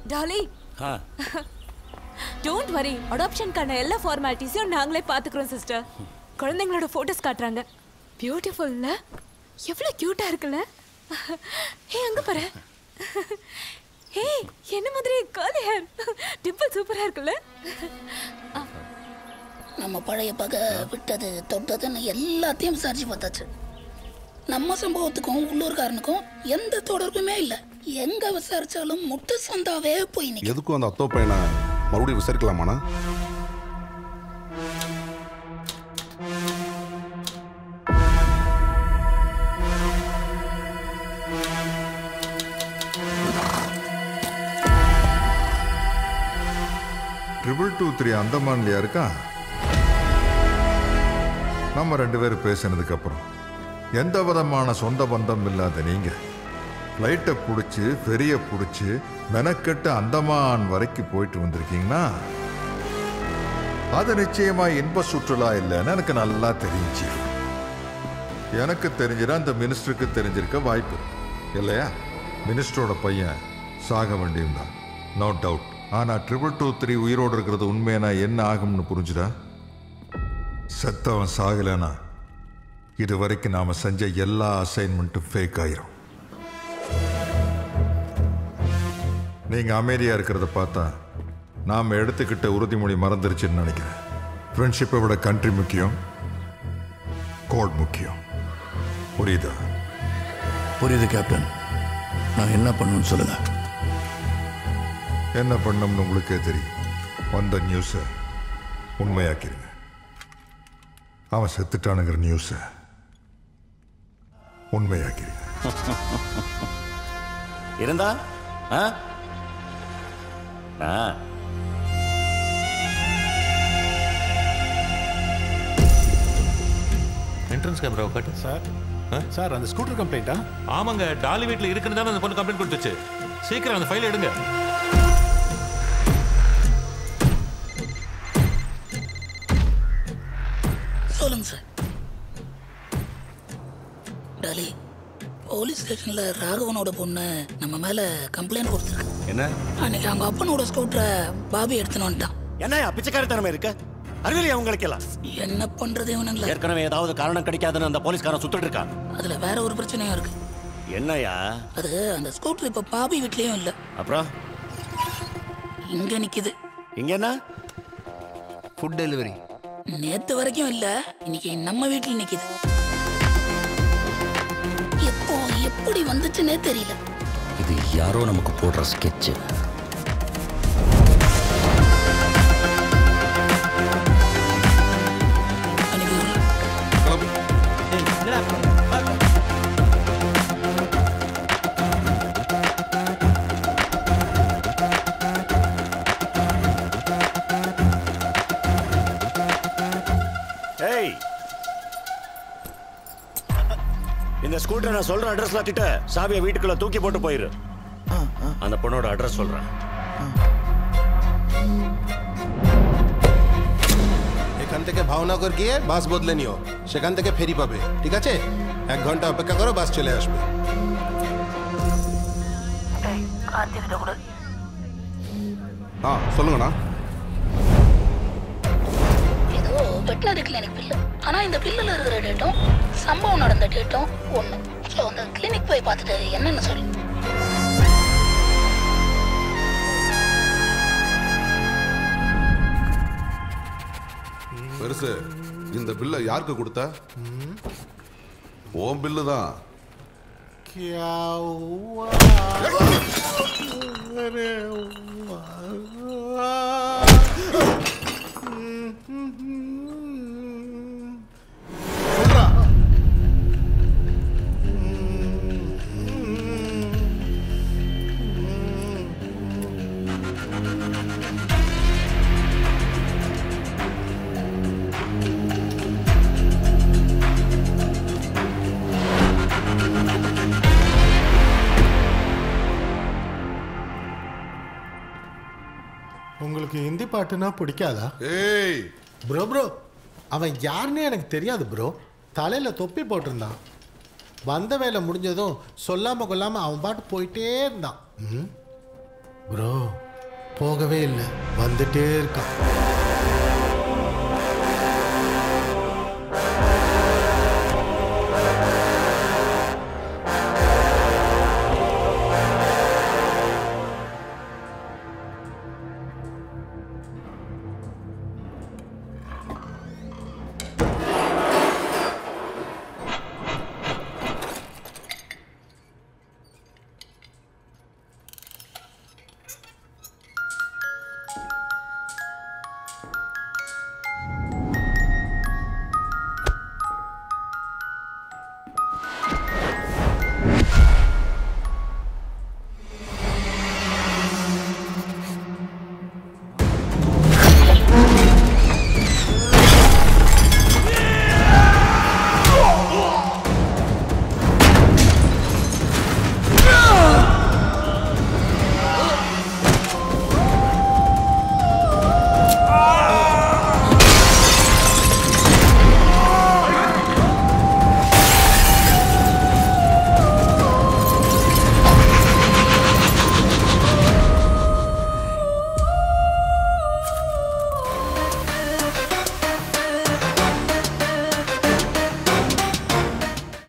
Tally ah don't worry அடாப்ஷனுக்கான எல்லா ஃபார்மாலிட்டிஸையும் நாங்களே பார்த்துக்குறோம் சிஸ்டர் குழந்தைங்களோட ஃபோட்டோஸ் காட்டுறாங்க பியூட்டிஃபுல்ல எவ்வளோ க்யூட்டாக இருக்குல்ல ஹே அங்கே பாரு ஹே என்ன மாதிரி காலி ஹேர் டிம்பிள் சூப்பராக இருக்குல்ல நம்ம பழைய பகை விட்டது தொட்டதுன்னு எல்லாத்தையும் விசாரிச்சு பார்த்தாச்சு நம்ம சம்பவத்துக்கும் உள்ளூர்காரனுக்கும் எந்த தொடர்புமே இல்லை எங்க விசாரிச்சாலும் முட்டு சந்தாவே போய் நிக்கும் எதுக்கும் அந்த அத்தோ பையனை மறுபடியும் விசாரிக்கலாமாண்ணா ட்ரிபிள் டூ த்ரீ அந்தமான்லையா இருக்கா நம்ம ரெண்டு பேரும் பேசினதுக்கு அப்புறம் எந்த விதமான சொந்த பந்தம் இல்லாத நீங்க ஃப்ளைட்டை பிடிச்சி ஃபெரியை பிடிச்சி மெனக்கெட்டு அந்தமான் வரைக்கும் போயிட்டு வந்திருக்கீங்கன்னா அது நிச்சயமா இன்ப சுற்றுலா இல்லைன்னு எனக்கு நல்லா தெரிஞ்சு எனக்கு தெரிஞ்சிட அந்த மினிஸ்டருக்கு தெரிஞ்சிருக்க வாய்ப்பு இருக்கு. இல்லையா மினிஸ்டரோட பையன் சாக வேண்டியிருந்தான் நோ டவுட் ஆனா ட்ரிபிள் டூ த்ரீ உயிரோடு இருக்கிறது உண்மையான என்ன ஆகும்னு புரிஞ்சுதா செத்தவன் சாகலைன்னா இது வரைக்கும் நாம செஞ்ச எல்லா அசைன்மெண்ட்டும் ஃபேக் ஆயிரும் நீங்க அமைதியா இருக்கிறத பார்த்தா நாம எடுத்துக்கிட்ட உறுதிமொழி மறந்துருச்சுன்னு நினைக்கிறேன் ஃப்ரெண்ட்ஷிப்பை விட கண்ட்ரி முக்கியம் கோட் முக்கியம் புரியுதா புரியுது கேப்டன் நான் என்ன பண்ணணும்னு சொல்லுங்க என்ன பண்ணணும்னு உங்களுக்கே தெரியும் வந்த நியூஸை உண்மையாக்கிருங்க அவன் செத்துட்டானுங்கிற நியூஸை உண்மையாக்கிருங்க இருந்தா ஆ ஆ என்ட்ரன்ஸ் கேமரா காட்டு சார் சார் அந்த ஸ்கூட்டர் கம்ப்ளைண்ட்டா ஆமாங்க டாலி வீட்டில் இருக்குன்னு தானே அந்த பொண்ணு கம்ப்ளைண்ட் கொடுத்துச்சு சீக்கிரம் அந்த ஃபைல் எடுங்க சொல்லுங்க சார் டாலி போலீஸ் ஸ்டேஷன்ல ராகவனோட பொண்ணு நம்ம மேல கம்ப்ளைண்ட் கொடுத்துருக்கு என்ன அன்னைக்கு அவங்க அப்பனோட ஸ்கூட்டரை பாபி எடுத்துன்னு வந்துட்டான் என்னையா பிச்சைக்காரத்தனமே இருக்கு அறிவியலையா உங்களுக்கு எல்லாம் என்ன பண்றது இவனுங்கள ஏற்கனவே ஏதாவது காரணம் கிடைக்காதுன்னு அந்த போலீஸ்காரன் சுத்திட்டு இருக்கான் அதுல வேற ஒரு பிரச்சனையும் இருக்கு என்னையா அது அந்த ஸ்கூட்டர் இப்ப பாபி வீட்லயும் இல்ல அப்புறம் இங்க நிக்குது இங்க என்ன ஃபுட் டெலிவரி நேத்து வரைக்கும் இல்ல இன்னைக்கு நம்ம வீட்டுல நிக்குது எப்போ எப்படி வந்துச்சுன்னே தெரியல இது யாரோ நமக்கு போடுற ஸ்கெட்ச் அனுப்பி விடு. கிளம்பு ஏய் இந்த ஸ்கூட்டர் நான் சொல்ற அட்ரஸ்ல கிட்ட சாவியை வீட்டுக்குள்ள தூக்கி போட்டு போயிரு அந்த பொண்ணோட அட்ரஸ் சொல்றேன் এখান থেকে ভাওনগর গিয়ে বাস বদলে নিও সেখান থেকে ফেরি পাবে ঠিক আছে এক ঘন্টা অপেক্ষা করো বাস চলে আসবে கார்த்திகிட்ட கூட ஆ சொல்லுங்கண்ணா ஏதோ வெட்டினரி கிளினிக் பில்லு ஆனா இந்த பில்லுல இருக்கிற டேட்டும் சம்பவம் நடந்த டேட்டும் ஒண்ணு ஸோ அந்த கிளினிக் போய் பார்த்துட்டு என்னன்னு சொல்லு பெருசு இந்த பில்லை யாருக்கு கொடுத்த ஓம் பில்லு தான் உங்களுக்கு ஹிந்தி பாட்டுனா பிடிக்காதா ஏய் ப்ரோ ப்ரோ அவன் யாருன்னே எனக்கு தெரியாது ப்ரோ தலையில தொப்பி போட்டிருந்தான் வந்த வேலை முடிஞ்சதும் சொல்லாம கொல்லாம அவன் பாட்டு போயிட்டே இருந்தான் ப்ரோ போகவே இல்லை வந்துட்டே இருக்கான்